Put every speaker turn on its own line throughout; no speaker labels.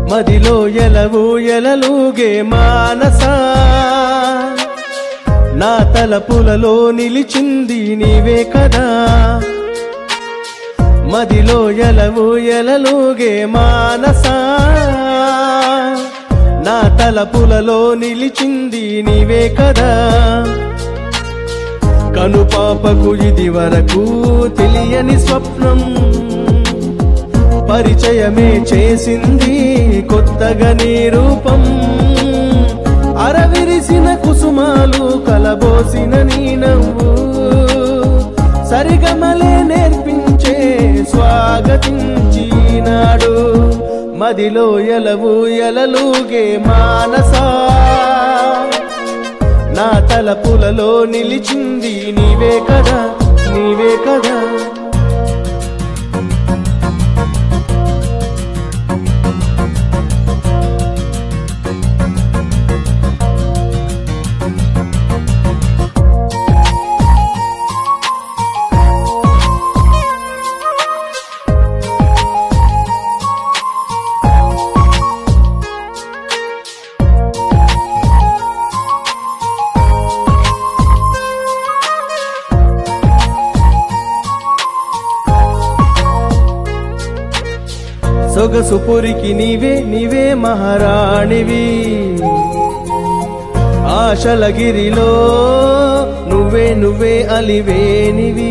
మదిలో ఎలవు ఎలలుగే మానసా నా తలపులలో నిలిచింది నీవే కదా మదిలో ఎలవు ఎలలుగే మానసా నా తలపులలో నిలిచింది నీవే కదా కనుపాపకు ఇది వరకు తెలియని స్వప్నం పరిచయమే చేసింది కొత్తగా నీ రూపం అరవిరిసిన కుసుమాలు కలబోసిన నీ నవ్వు సరిగమలే నేర్పించే స్వాగతించినాడు మదిలో ఎలవు ఎలలుగే మానసా నా తలపులలో నిలిచింది నీవే కదా నీవే కదా సొగసు పురికి నీవే నీవే మహారాణివి ఆశలగిరిలో నువ్వే నువ్వే అలివేనివి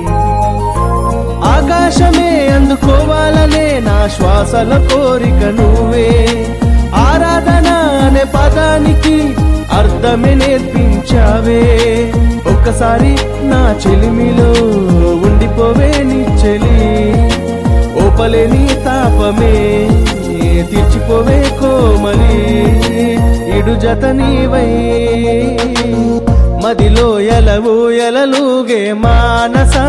ఆకాశమే అందుకోవాలనే నా శ్వాసల కోరిక నువ్వే ఆరాధన అనే పదానికి అర్థమే నేర్పించావే ఒక్కసారి నా చెలిమిలో ఉండిపోవే నీ చెలి ఓపలేని తాపమే తీర్చిపోవే కోమలి ఇడు జత నీవై మదిలో ఎలవు ఎలలుగే మానసా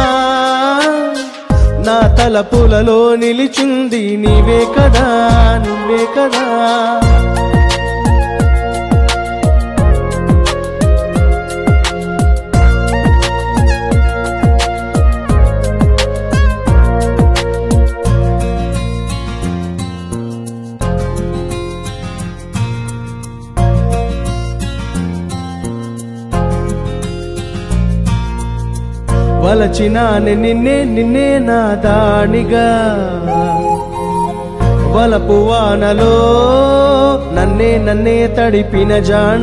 నా తలపులలో నిలిచింది నీవే కదా నువ్వే కదా వలచినానే నిన్నే నిన్నే నా దానిగా వలపు వానలో నన్నే నన్నే తడిపిన జాణ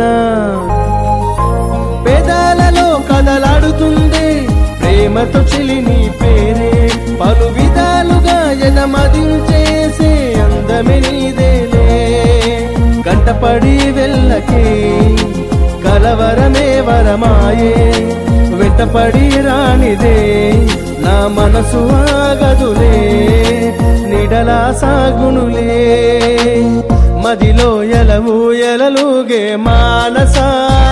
పేదాలలో కదలాడుతుంది ప్రేమతో చెలి నీ పేరే పలు విధాలుగా ఎనమదించేసే అందమే నీదేలే కంటపడి వెళ్ళకే కలవరమే వరమాయే వెంటపడి రానిదే నా మనసు ఆగదులే నిడలా సాగునులే మదిలో ఎలవు ఎలలుగే మానసా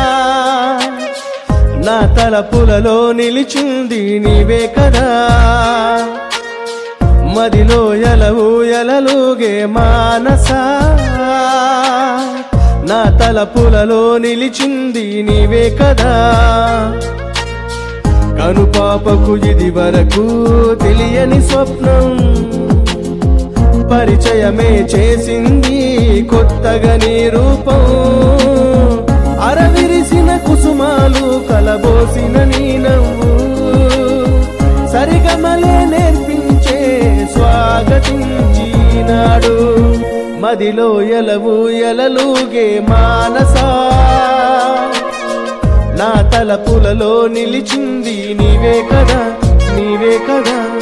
నా తలపులలో నిలిచింది నీవే కదా మదిలో ఎలవు ఎలలుగే మానసా నా తలపులలో నిలిచింది నీవే కదా కనుపాపకు ఇది వరకు తెలియని స్వప్నం పరిచయమే చేసింది కొత్తగా నీ రూపం అరవిరిసిన కుసుమాలు కలబోసిన నీ నవ్వు సరిగమలే నేర్పించే స్వాగతించినాడు మదిలో ఎలవు ఎలలుగే మానసా నా తలపులలో నిలిచింది నీవే కదా నీవే కదా